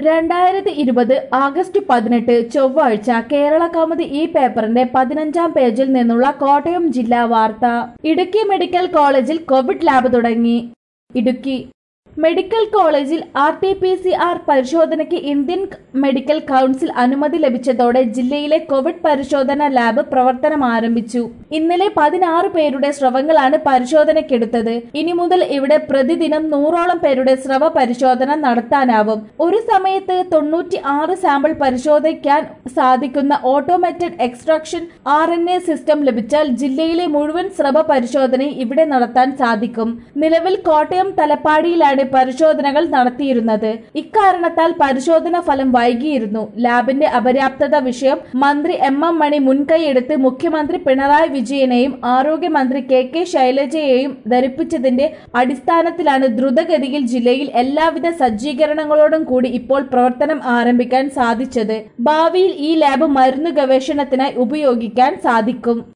രണ്ടായിരത്തി ഇരുപത് ആഗസ്റ്റ് പതിനെട്ട് ചൊവ്വാഴ്ച കേരള കൗമുദി ഈ പേപ്പറിന്റെ പതിനഞ്ചാം പേജിൽ നിന്നുള്ള കോട്ടയം ജില്ലാ വാർത്ത ഇടുക്കി മെഡിക്കൽ കോളേജിൽ കോവിഡ് ലാബ് തുടങ്ങി ഇടുക്കി മെഡിക്കൽ കോളേജിൽ R T P C R പരിശോധനയ്ക്ക് ഇന്ത്യൻ മെഡിക്കൽ കൗൺസിൽ അനുമതി ലഭിച്ചതോടെ ജില്ലയിലെ കോവിഡ് പരിശോധന ലാബ് പ്രവർത്തനം ആരംഭിച്ചു ഇന്നലെ പതിനാറ് പേരുടെ സ്രവങ്ങളാണ് പരിശോധനയ്ക്കെടുത്തത് ഇനി മുതൽ ഇവിടെ പ്രതിദിനം നൂറോളം പേരുടെ സ്രവ പരിശോധന നടത്താനാവും ഒരു സമയത്ത് തൊണ്ണൂറ്റി ആറ് സാമ്പിൾ പരിശോധിക്കാൻ സാധിക്കുന്ന automated extraction R N A system ലഭിച്ചാൽ ജില്ലയിലെ മുഴുവൻ സ്രവ പരിശോധനയും ഇവിടെ നടത്താൻ സാധിക്കും നിലവിൽ കോട്ടയം തലപ്പാടിയിലാണ് പരിശോധനകൾ നടത്തിയിരുന്നത് ഇക്കാരണത്താൽ പരിശോധന ഫലം വൈകിയിരുന്നു ലാബിന്റെ അപര്യാപ്തത വിഷയം മന്ത്രി എം എം മണി മുൻകൈയെടുത്ത് മുഖ്യമന്ത്രി പിണറായി വിജയനെയും ആരോഗ്യമന്ത്രി കെ കെ ശൈലജയെയും ധരിപ്പിച്ചതിന്റെ അടിസ്ഥാനത്തിലാണ് ദ്രുതഗതിയിൽ ജില്ലയിൽ എല്ലാവിധ സജ്ജീകരണങ്ങളോടും കൂടി ഇപ്പോൾ പ്രവർത്തനം ആരംഭിക്കാൻ സാധിച്ചത് ഭാവിയിൽ ഈ ലാബ് മരുന്ന് ഗവേഷണത്തിനായി ഉപയോഗിക്കാൻ സാധിക്കും